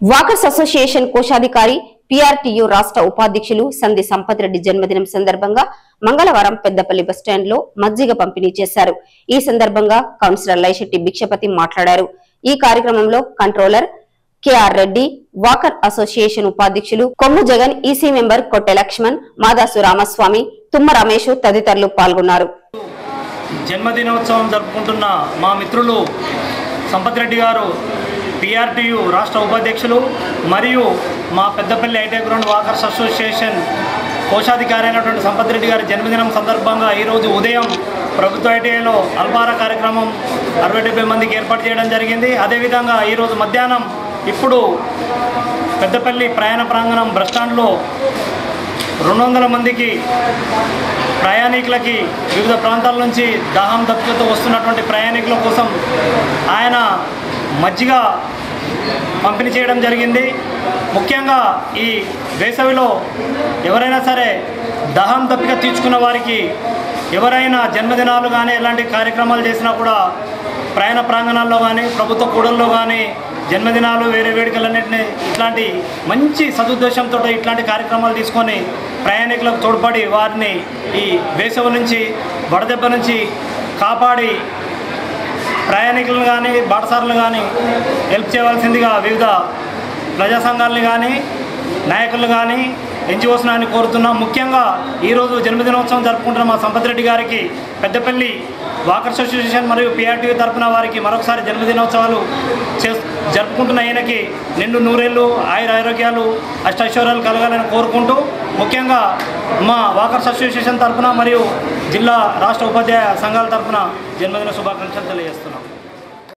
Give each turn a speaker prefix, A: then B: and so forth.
A: walkers association కోశాధికారి పిఆర్టీయు రాష్ట్ర ఉపాధ్యక్షులు సంధి సంపత్ రెడ్డి జన్మదినం సందర్భంగా మంగళవారం పెద్దపల్లి బస్టాండ్ లో మజ్జిగ పంపిణీ చేశారు ఈ సందర్భంగా కౌన్సిలర్ లైశెట్టి భిక్షపతి మాట్లాడారు ఈ కార్యక్రమంలో controller KR Reddy walker association ఉపాధ్యక్షులు కొమ్ము జగన్ ఈసీ మెంబర్ కొట్టె లక్ష్మణ్ మాదాసు రామస్వామి తుమ్మ రమేష్ తదితరులు పాల్గొన్నారు
B: జన్మదినోత్సవం జరుపుకుంటున్న మా మిత్రులు సంపత్ రెడ్డి గారు పిఆర్టీయు రాష్ట్ర ఉపాధ్యక్షులు మరియు మా Peddapalli IT ground walkers association కోశాధికారి అయినటువంటి సంపత్ రెడ్డి గారి జన్మదినం సందర్భంగా ఈరోజు ఉదయం ప్రభుత్వ ఐటీఐలో అల్పార కార్యక్రమం అరవై డెబ్బై మందికి ఏర్పాటు చేయడం జరిగింది అదేవిధంగా ఈరోజు మధ్యాహ్నం ఇప్పుడు పెద్దపల్లి ప్రయాణ ప్రాంగణం బస్టాండ్లో రెండు వందల మందికి ప్రయాణికులకి వివిధ ప్రాంతాల నుంచి దాహం దప్పుతో వస్తున్నటువంటి ప్రయాణికుల కోసం ఆయన మజ్జిగ పంపిణీ చేయడం జరిగింది ముఖ్యంగా ఈ వేసవిలో ఎవరైనా సరే దాహం దప్పిక తీర్చుకున్న వారికి ఎవరైనా జన్మదినాలు కానీ ఎలాంటి కార్యక్రమాలు చేసినా కూడా ప్రయాణ ప్రాంగణాల్లో కానీ ప్రభుత్వ కూడల్లో కానీ జన్మదినాలు వేరే వేడుకలన్నింటినీ ఇట్లాంటి మంచి సదుద్దేశంతో ఇట్లాంటి కార్యక్రమాలు తీసుకొని ప్రయాణికులకు తోడ్పడి వారిని ఈ వేసవి నుంచి వడదెబ్బ నుంచి కాపాడి ప్రయాణికులను కానీ బాటసారులు కానీ హెల్ప్ చేయవలసిందిగా వివిధ ప్రజా సంఘాలని కానీ నాయకులు కానీ ఎన్జిఓస్ అని కోరుతున్నాం ముఖ్యంగా ఈరోజు జన్మదినోత్సవం జరుపుకుంటున్న మా సంపత్ రెడ్డి గారికి పెద్దపల్లి వాకర్స్ అసోసియేషన్ మరియు పిఆర్టీవీ తరఫున వారికి మరొకసారి జన్మదినోత్సవాలు చే జరుపుకుంటున్న ఈయనకి నిండు నూరేళ్ళు ఆయుర ఆరోగ్యాలు అష్టైశ్వర్యాలు కలగాలని కోరుకుంటూ ముఖ్యంగా మా వాకర్స్ అసోసియేషన్ తరఫున మరియు జిల్లా రాష్ట్ర ఉపాధ్యాయ సంఘాల తరఫున జన్మదిన శుభాకాంక్షలు తెలియజేస్తున్నాం